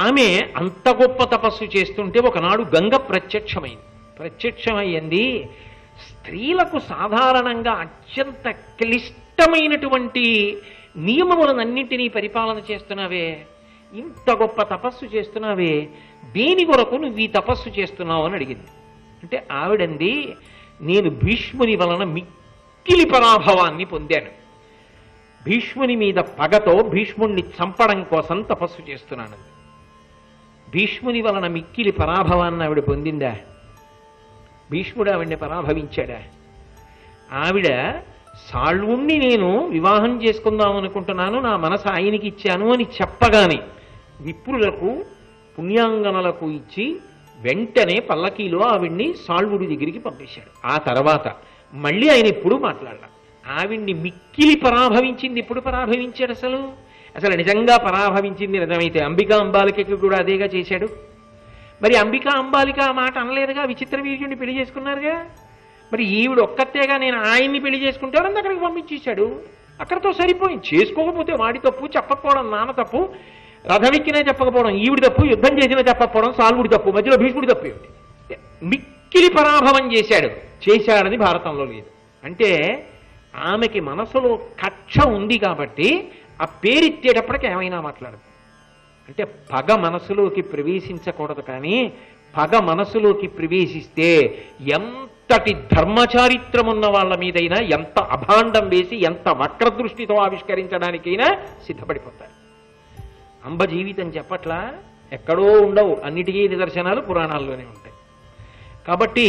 ఆమె అంత గొప్ప తపస్సు చేస్తుంటే ఒకనాడు గంగ ప్రత్యక్షమైంది ప్రత్యక్షమయ్యింది స్త్రీలకు సాధారణంగా అత్యంత క్లిష్టమైనటువంటి నియమములనన్నింటినీ పరిపాలన చేస్తున్నావే ఇంత గొప్ప తపస్సు చేస్తున్నావే దేని కొరకు నువ్వు ఈ తపస్సు చేస్తున్నావు అని అడిగింది అంటే ఆవిడంది నేను భీష్ముని వలన మిక్కిలి పరాభవాన్ని పొందాను భీష్ముని మీద పగతో భీష్ముణ్ణి చంపడం కోసం తపస్సు చేస్తున్నాను భీష్ముని వలన మిక్కిలి పరాభవాన్ని ఆవిడ పొందిందా భీష్ముడు ఆవిడ్ని పరాభవించాడా ఆవిడ సాళ్వుణ్ణి నేను వివాహం చేసుకుందాం అనుకుంటున్నాను నా మనసు ఆయనకి ఇచ్చాను అని చెప్పగానే విప్రులకు పుణ్యాంగనలకు ఇచ్చి వెంటనే పల్లకీలో ఆవిడ్ని సాళ్వుడి దగ్గరికి పంపేశాడు ఆ తర్వాత మళ్ళీ ఆయన ఎప్పుడు మాట్లాడాల ఆవిడ్ని మిక్కిలి పరాభవించింది ఎప్పుడు పరాభవించాడు అసలు అసలు నిజంగా పరాభవించింది నిజమైతే అంబికా అంబాలికకి కూడా అదేగా చేశాడు మరి అంబికా అంబాలిక ఆ మాట అనలేదుగా విచిత్ర వీర్యుడిని పెళ్లి చేసుకున్నారుగా మరి ఈవిడ ఒక్కతేగా నేను ఆయన్ని పెళ్లి చేసుకుంటానని అక్కడికి పంపించేశాడు అక్కడతో సరిపోయింది చేసుకోకపోతే వాడి తప్పు చెప్పకపోవడం నాన్న తప్పు రథమెక్కినా చెప్పకపోవడం ఈవిడి తప్పు యుద్ధం చేసినా చెప్పకపోవడం సాల్వుడి తప్పు మధ్యలో భీష్ముడి తప్పు ఏమిటి మిక్కిలి పరాభవం చేశాడు చేశాడని భారతంలో లేదు అంటే ఆమెకి మనసులో కక్ష ఉంది కాబట్టి ఆ పేరెత్తేటప్పటికి ఏమైనా మాట్లాడదు అంటే పగ మనసులోకి ప్రవేశించకూడదు కానీ పగ మనసులోకి ప్రవేశిస్తే ఎంతటి ధర్మచారిత్రం ఉన్న వాళ్ళ మీదైనా ఎంత అభాండం వేసి ఎంత వక్రదృష్టితో ఆవిష్కరించడానికైనా సిద్ధపడిపోతారు అంబ జీవితం చెప్పట్లా ఎక్కడో ఉండవు అన్నిటికీ నిదర్శనాలు పురాణాల్లోనే ఉంటాయి కాబట్టి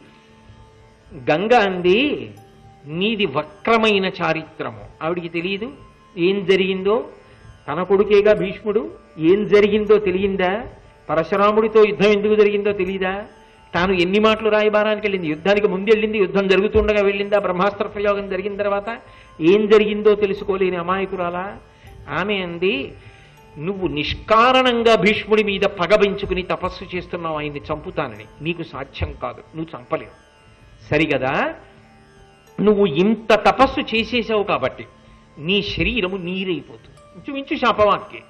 గంగ అంది నీది వక్రమైన చారిత్రము ఆవిడికి తెలియదు ఏం జరిగిందో తన కొడుకేగా భీష్ముడు ఏం జరిగిందో తెలియందా పరశురాముడితో యుద్ధం ఎందుకు జరిగిందో తెలియదా తాను ఎన్ని మాటలు రాయబారానికి వెళ్ళింది యుద్ధానికి ముందు వెళ్ళింది యుద్ధం జరుగుతుండగా వెళ్ళిందా బ్రహ్మాస్త్ర ప్రయోగం జరిగిన తర్వాత ఏం జరిగిందో తెలుసుకోలేని అమాయకురాలా ఆమె అంది నువ్వు నిష్కారణంగా భీష్ముడి మీద పగబెంచుకుని తపస్సు చేస్తున్నావు ఆయన్ని చంపుతానని నీకు సాధ్యం కాదు నువ్వు చంపలేవు సరిగదా నువ్వు ఇంత తపస్సు చేసేసావు కాబట్టి నీ శరీరము నీరైపోతుంది ఇంచుమించు శాపవాక్యే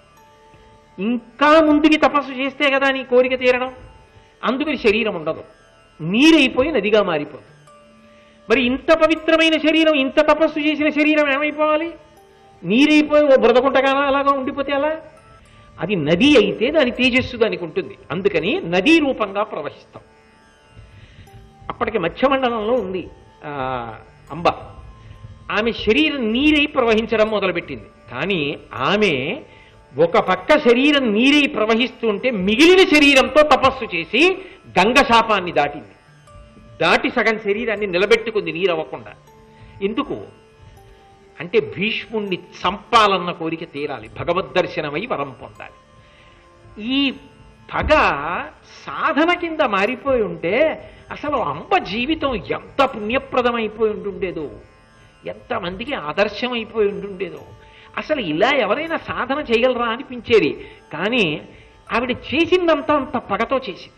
ఇంకా ముందుకి తపస్సు చేస్తే కదా నీ కోరిక తీరడం అందుకని శరీరం ఉండదు నీరైపోయి నదిగా మారిపోతుంది మరి ఇంత పవిత్రమైన శరీరం ఇంత తపస్సు చేసిన శరీరం ఏమైపోవాలి నీరైపోయి ఓ బ్రతకుంటగానా అలాగా ఉండిపోతే అలా అది నది అయితే దాని తేజస్సు దానికి ఉంటుంది అందుకని నదీ రూపంగా ప్రవహిస్తాం అప్పటికి మధ్యమండలంలో ఉంది ఆ, అంబ ఆమె శరీరం నీరై ప్రవహించడం మొదలుపెట్టింది కానీ ఆమె ఒక పక్క శరీరం నీరై ప్రవహిస్తుంటే మిగిలిన శరీరంతో తపస్సు చేసి గంగ శాపాన్ని దాటింది దాటి సగం శరీరాన్ని నిలబెట్టుకుంది నీరవ్వకుండా ఎందుకు అంటే భీష్ముణ్ణి చంపాలన్న కోరిక తీరాలి భగవద్ దర్శనమై వరం పొందాలి ఈ పగ సాధన కింద మారిపోయి ఉంటే అసలు అంబ జీవితం ఎంత పుణ్యప్రదమైపోయి ఉంటుండేదో ఎంతమందికి ఆదర్శం అయిపోయి ఉంటుండేదో అసలు ఇలా ఎవరైనా సాధన చేయగలరా అనిపించేది కానీ ఆవిడ చేసిందంతా అంత పగతో చేసింది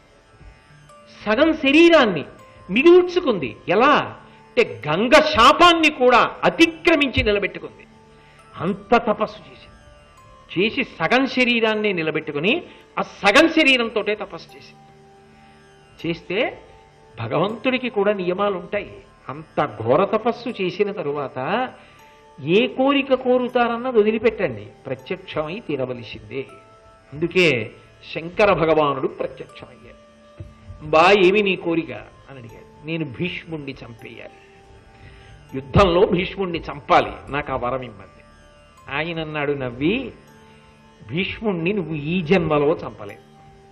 సగం శరీరాన్ని మిగుల్చుకుంది ఎలా అంటే గంగ శాపాన్ని కూడా అతిక్రమించి నిలబెట్టుకుంది అంత తపస్సు చేసింది చేసి సగం శరీరాన్ని నిలబెట్టుకుని ఆ సగం శరీరంతో తపస్సు చేసింది చేస్తే భగవంతుడికి కూడా నియమాలు ఉంటాయి అంత ఘోర తపస్సు చేసిన తరువాత ఏ కోరిక కోరుతారన్నది వదిలిపెట్టండి ప్రత్యక్షమై తీరవలసిందే అందుకే శంకర భగవానుడు ప్రత్యక్షమయ్యాడు బా ఏమి నీ కోరిక అని అడిగాడు నేను భీష్ముణ్ణి చంపేయాలి యుద్ధంలో భీష్ముణ్ణి చంపాలి నాకు ఆ వరం ఇమ్మంది ఆయన అన్నాడు నవ్వి భీష్ముణ్ణి నువ్వు ఈ జన్మలో చంపలేవు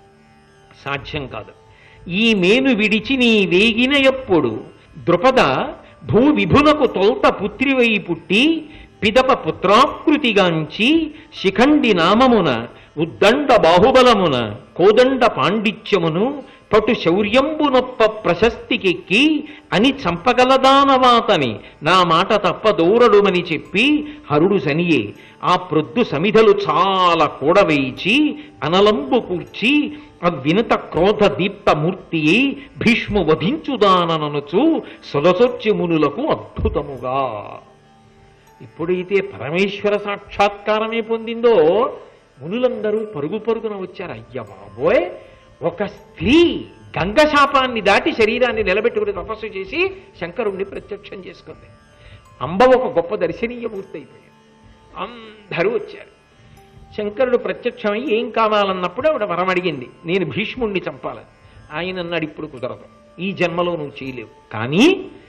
సాధ్యం కాదు ఈ మేను విడిచి నీ వేగిన ఎప్పుడు ద్రుపద భూ విభునకు తొల్త పుత్రివై పుట్టి పిదప పుత్రాకృతిగాంచి శిఖండి నామమున ఉద్దండ బాహుబలమున కోదండ పాండిత్యమును పటు శౌర్యంబునొప్ప ప్రశస్తికెక్కి అని చంపగలదానవాతని నా మాట తప్ప దూరడుమని చెప్పి హరుడు సనియే ఆ ప్రొద్దు సమిధలు చాలా కూడవేయిచి అనలంబు కూర్చి అవినత క్రోధ దీప్త మూర్తి భీష్ము వధించుదానననుచు సొలసొచ్చి అద్భుతముగా ఎప్పుడైతే పరమేశ్వర సాక్షాత్కారమే పొందిందో మునులందరూ పరుగు పరుగున వచ్చారు అయ్య బాబోయ్ ఒక స్త్రీ గంగ శాపాన్ని దాటి శరీరాన్ని నిలబెట్టుకుని తపస్సు చేసి శంకరుణ్ణి ప్రత్యక్షం చేసుకుంది అంబ ఒక గొప్ప దర్శనీయ మూర్తి అయిపోయింది అందరూ వచ్చారు శంకరుడు ప్రత్యక్షమై ఏం కావాలన్నప్పుడు ఆవిడ వరం అడిగింది నేను భీష్ముణ్ణి చంపాలని ఆయన అన్నాడు ఇప్పుడు కుదరదు ఈ జన్మలో నువ్వు చేయలేవు కానీ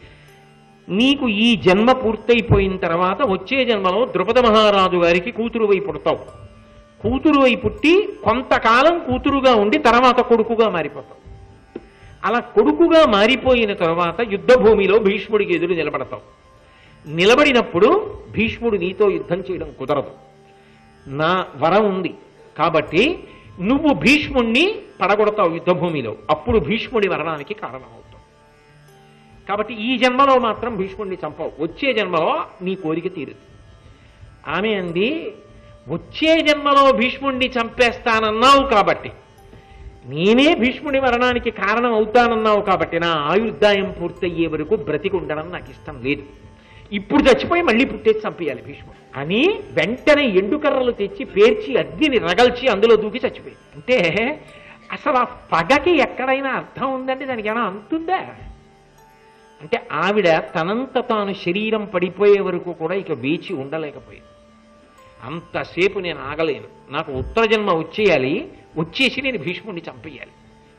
నీకు ఈ జన్మ పూర్తయిపోయిన తర్వాత వచ్చే జన్మలో ద్రుపద మహారాజు గారికి కూతురు వై పుడతావు కూతురు వై పుట్టి కొంతకాలం కూతురుగా ఉండి తర్వాత కొడుకుగా మారిపోతావు అలా కొడుకుగా మారిపోయిన తర్వాత యుద్ధ భూమిలో భీష్ముడికి ఎదురు నిలబడతావు నిలబడినప్పుడు భీష్ముడు నీతో యుద్ధం చేయడం కుదరదు నా వరం ఉంది కాబట్టి నువ్వు భీష్ముణ్ణి పడగొడతావు యుద్ధభూమిలో అప్పుడు భీష్ముడి మరణానికి కారణమవుతావు కాబట్టి ఈ జన్మలో మాత్రం భీష్ముడిని చంపవు వచ్చే జన్మలో నీ కోరిక తీరుతుంది ఆమె అంది వచ్చే జన్మలో భీష్ముడిని చంపేస్తానన్నావు కాబట్టి నేనే భీష్ముడి మరణానికి కారణం అవుతానన్నావు కాబట్టి నా ఆయుర్దాయం పూర్తయ్యే వరకు బ్రతికి ఉండడం నాకు ఇష్టం లేదు ఇప్పుడు చచ్చిపోయి మళ్ళీ పుట్టేసి చంపేయాలి భీష్ముడు అని వెంటనే ఎండుకర్రలు తెచ్చి పేర్చి అగ్నిని రగల్చి అందులో దూకి చచ్చిపోయింది అంటే అసలు ఆ పగకి ఎక్కడైనా అర్థం ఉందంటే దానికి ఏమైనా అంతుందా అంటే ఆవిడ తనంత తాను శరీరం పడిపోయే వరకు కూడా ఇక వేచి ఉండలేకపోయింది అంతసేపు నేను ఆగలేను నాకు ఉత్తర జన్మ వచ్చేయాలి వచ్చేసి నేను భీష్ముడిని చంపేయాలి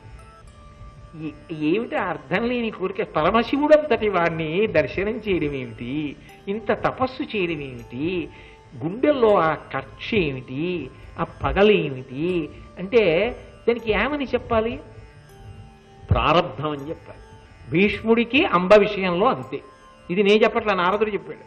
ఈ- ఏమిటి అర్థం లేని కోరిక పరమశివుడంతటి వాడిని దర్శనం చేయడం ఏమిటి ఇంత తపస్సు చేయడం ఏమిటి గుండెల్లో ఆ కక్ష ఏమిటి ఆ పగలేమిటి అంటే దానికి ఏమని చెప్పాలి ప్రారంధం అని చెప్పాలి భీష్ముడికి అంబ విషయంలో అంతే ఇది నేను చెప్పట్లా నారదుడు చెప్పాడు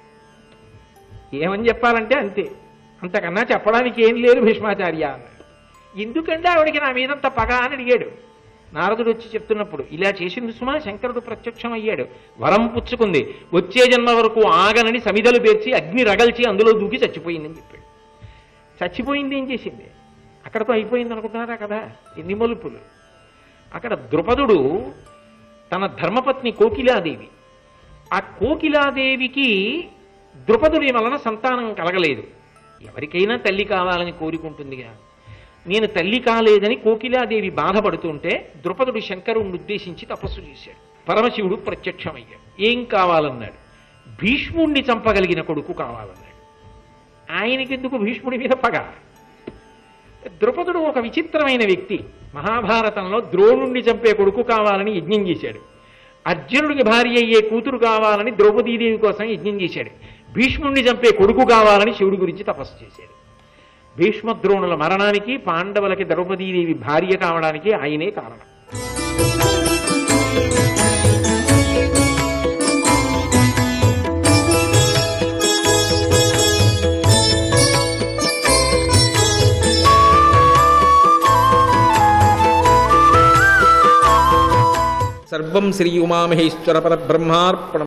ఏమని చెప్పాలంటే అంతే అంతకన్నా చెప్పడానికి ఏం లేదు భీష్మాచార్య అన్నాడు ఎందుకంటే ఆవిడకి నా మీదంత పగ అని అడిగాడు నారదుడు వచ్చి చెప్తున్నప్పుడు ఇలా చేసింది సుమా శంకరుడు ప్రత్యక్షం అయ్యాడు వరం పుచ్చుకుంది వచ్చే జన్మ వరకు ఆగనని సమిదలు పేర్చి అగ్ని రగల్చి అందులో దూకి చచ్చిపోయిందని చెప్పాడు చచ్చిపోయింది ఏం చేసింది అక్కడతో అయిపోయింది అనుకుంటున్నారా కదా ఎన్ని మలుపులు అక్కడ ద్రుపదుడు తన ధర్మపత్ని కోకిలాదేవి ఆ కోకిలాదేవికి ద్రుపదుడి వలన సంతానం కలగలేదు ఎవరికైనా తల్లి కావాలని కోరుకుంటుందిగా నేను తల్లి కాలేదని కోకిలాదేవి బాధపడుతుంటే ద్రుపదుడు శంకరుణ్ణి ఉద్దేశించి తపస్సు చేశాడు పరమశివుడు ప్రత్యక్షమయ్యాడు ఏం కావాలన్నాడు భీష్ముణ్ణి చంపగలిగిన కొడుకు కావాలన్నాడు ఆయనకెందుకు భీష్ముడి మీద పగ ద్రుపదుడు ఒక విచిత్రమైన వ్యక్తి మహాభారతంలో ద్రోణుణ్ణి చంపే కొడుకు కావాలని యజ్ఞం చేశాడు అర్జునుడికి భార్య అయ్యే కూతురు కావాలని ద్రౌపదీదేవి కోసం యజ్ఞం చేశాడు భీష్ముణ్ణి చంపే కొడుకు కావాలని శివుడి గురించి తపస్సు చేశాడు భీష్మద్రోణుల మరణానికి పాండవులకి ద్రౌపదీదేవి భార్య కావడానికి ఆయనే కారణం సర్వం శ్రీ ఉమామహేశ్వర పరబ్రహ్మార్పణ